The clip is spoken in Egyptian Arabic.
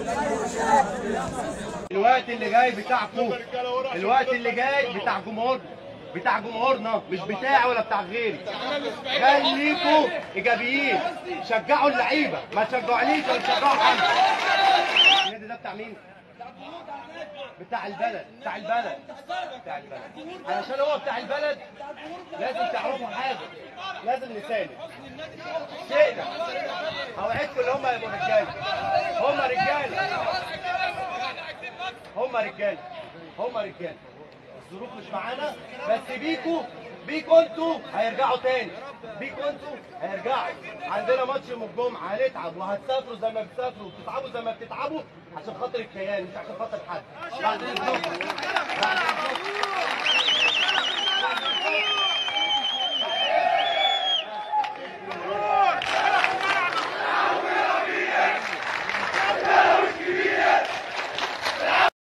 الوقت اللي جاي بتاعكم الوقت اللي جاي بتاع جمهور بتاع جمهورنا مش بتاعي ولا بتاع غيري خليكوا ايجابيين شجعوا اللعيبه ما تشجعونيش ولا تشجعوا حد النادي ده بتاع مين؟ بتاع البلد بتاع البلد بتاع البلد علشان هو بتاع البلد لازم تعرفوا حاجه لازم نساند شئنا اوعدكم ان هم يبقوا رجاله هم رجاله هم رجاله هم رجاله الظروف مش معانا بس بيكوا بيكوا انتوا هيرجعوا تاني بيكوا انتوا هيرجعوا عندنا ماتش يوم الجمعه هنتعب وهتسافروا زي ما بتسافروا وتتعبوا زي ما بتتعبوا عشان خاطر الكيان مش عشان خاطر حد بعد اذنكم بعد اذنكم